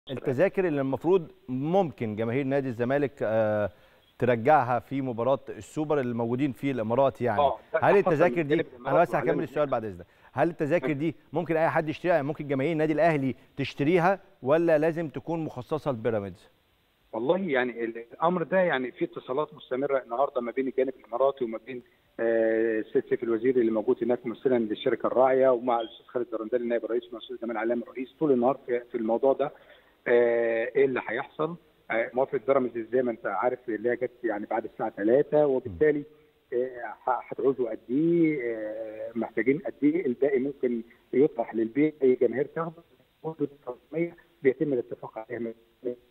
التذاكر اللي المفروض ممكن جماهير نادي الزمالك آه، ترجعها في مباراه السوبر اللي موجودين في الامارات يعني آه، ده هل حصل التذاكر من دي جانب انا الإمارات بس هكمل وإعلان السؤال بعد اذنك هل التذاكر دي ممكن اي حد يشتريها يعني ممكن جماهير النادي الاهلي تشتريها ولا لازم تكون مخصصه لبيراميدز والله يعني الامر ده يعني في اتصالات مستمره النهارده ما بين الجانب الاماراتي وما بين آه، السيد سيف الوزير اللي موجود هناك ممثلا للشركه الراعيه ومع الاستاذ خالد درندلي نائب الرئيس والاستاذ جمال علام الرئيس طول النهار في في الموضوع ده آه، ايه اللي هيحصل آه، موافقه بيراميدز زي ما انت عارف اللي هي جت يعني بعد الساعه 3 وبالتالي آه، هتعوزوا قد ايه آه، محتاجين قد ايه الباقي ممكن يطرح للبيع اي جماهير تاخده مده 500 بيتم الاتفاق عليها